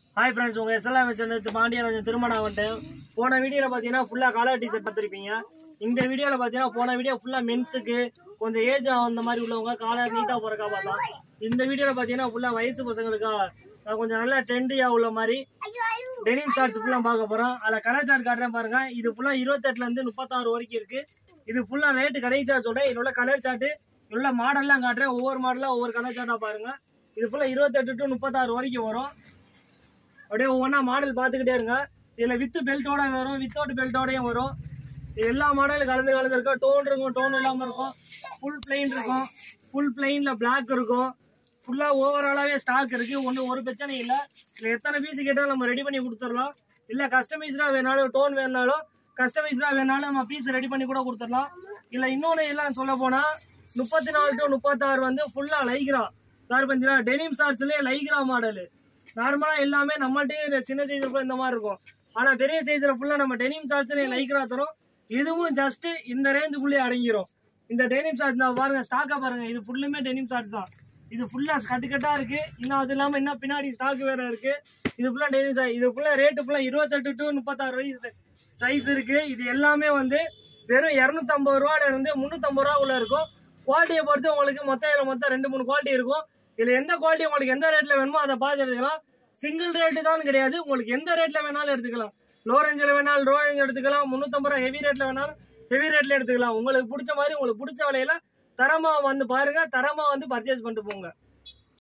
hi friends உங்கள் எஸ்எல்ஆம் channel Pandiarajan திருமணம் வந்துட்டேன் போன வீடியோவில் பார்த்தீங்கன்னா ஃபுல்லாக காலர் டிஷர்ட் பார்த்துருப்பீங்க இந்த வீடியோவில் பார்த்தீங்கன்னா போன வீடியோ ஃபுல்லாக மென்ஸுக்கு கொஞ்சம் ஏஜ் அந்த மாதிரி உள்ளவங்க காலர் நீட்டாக போகிறக்கா பார்த்தா இந்த வீடியோவில் பார்த்தீங்கன்னா ஃபுல்லாக வயசு பசங்களுக்கா அஹ் கொஞ்சம் நல்லா ட்ரெண்டியாக உள்ள மாதிரி டெனிம் ஷார்ட்ஸ் ஃபுல்லாக பார்க்க போகிறோம் அதில் கலர் சார்ட் காட்டுறேன் பாருங்க இது ஃபுல்லாக இருபத்தெட்டுலேருந்து முப்பத்தாறு வரைக்கும் இருக்குது இது ஃபுல்லாக ரேட்டு கடைசியா சொல்கிறேன் இதோட கலர் சார்ட்டு உள்ள மாடல்லாம் காட்டுறேன் ஒவ்வொரு மாடலாக ஒவ்வொரு கலர் சார்ட்டாக பாருங்க இது ஃபுல்லாக இருபத்தெட்டு டு முப்பத்தாறு வரைக்கும் வரும் அப்படியே ஒவ்வொன்றா மாடல் பார்த்துக்கிட்டே இருங்க இதில் வித்து பெல்ட்டோட வரும் வித்தவுட் பெல்ட்டோடையும் வரும் இது எல்லா மாடலும் கலந்து கலந்து இருக்கும் டோன் இருக்கும் டோன் இல்லாமல் இருக்கும் ஃபுல் பிளெயின் இருக்கும் ஃபுல் பிளெயினில் பிளாக் இருக்கும் ஃபுல்லாக ஓவராலாகவே ஸ்டாக் இருக்குது ஒன்றும் ஒரு பிரச்சனை இல்லை இதில் எத்தனை பீஸ் கேட்டாலும் நம்ம ரெடி பண்ணி கொடுத்துடலாம் இல்லை கஸ்டமைஸ்டாக வேணாலும் டோன் வேணாலும் கஸ்டமைஸ்டாக வேணாலும் நம்ம பீஸ் ரெடி பண்ணி கூட கொடுத்துடலாம் இல்லை இன்னொன்று எல்லாம் சொல்ல போனால் முப்பத்தி நாலு டு முப்பத்தாறு வந்து ஃபுல்லாக லைக்ரா சார் பார்த்தீங்கன்னா டெனிம் ஷார்ட்ஸ்லேயே லைக்ரா மாடலு நார்மலாக எல்லாமே நம்மள்ட்டே சின்ன சைஸில் இந்த மாதிரி இருக்கும் ஆனால் பெரிய சைஸில் ஃபுல்லாக நம்ம டெனிம் ஷார்ட்ஸ்லேயே லைக்ரா தரும் இதுவும் ஜஸ்ட்டு இந்த ரேஞ்சுக்குள்ளேயே அடங்கிரும் இந்த டெனிம் ஷார்ட்ஸ் தான் பாருங்க ஸ்டாக்கை பாருங்க இது ஃபுல்லுமே டெனிம் ஷார்ட்ஸ் தான் இது ஃபுல்லாக கட்டு கட்டாக இருக்குது இன்னும் அது இல்லாமல் இன்னும் பின்னாடி ஸ்டாக் வேறு இருக்குது இது ஃபுல்லாக டெனிம் ஷார்ட் இது ஃபுல்லாக ரேட்டு ஃபுல்லாக இருபத்தெட்டு டு முப்பத்தாறு வயசு சைஸ் இருக்குது இது எல்லாமே வந்து வெறும் இரநூத்தம்பது ரூபால இருந்து முந்நூற்றம்பது ரூபா உள்ள இருக்கும் குவாலிட்டியை பொறுத்து உங்களுக்கு மொத்தம் இதில் மொத்தம் ரெண்டு மூணு குவாலிட்டி இருக்கும் இதில் எந்த குவாலிட்டி உங்களுக்கு எந்த ரேட்டில் வேணுமோ அதை பார்த்து எடுத்துக்கலாம் சிங்கிள் ரேட்டு தான் கிடையாது உங்களுக்கு எந்த ரேட்டில் வேணாலும் எடுத்துக்கலாம் லோ ரேஞ்சில் வேணாலும் லோ ரேஞ்ச் எடுத்துக்கலாம் முந்நூற்றம்பது ரூபா ஹெவி ரேட்டில் வேணாலும் ஹெவி ரேட்டில் எடுத்துக்கலாம் உங்களுக்கு பிடிச்ச மாதிரி உங்களுக்கு பிடிச்ச விலையில தரமாக வந்து பாருங்க தரமாக வந்து பர்ச்சேஸ் பண்ணிட்டு போங்க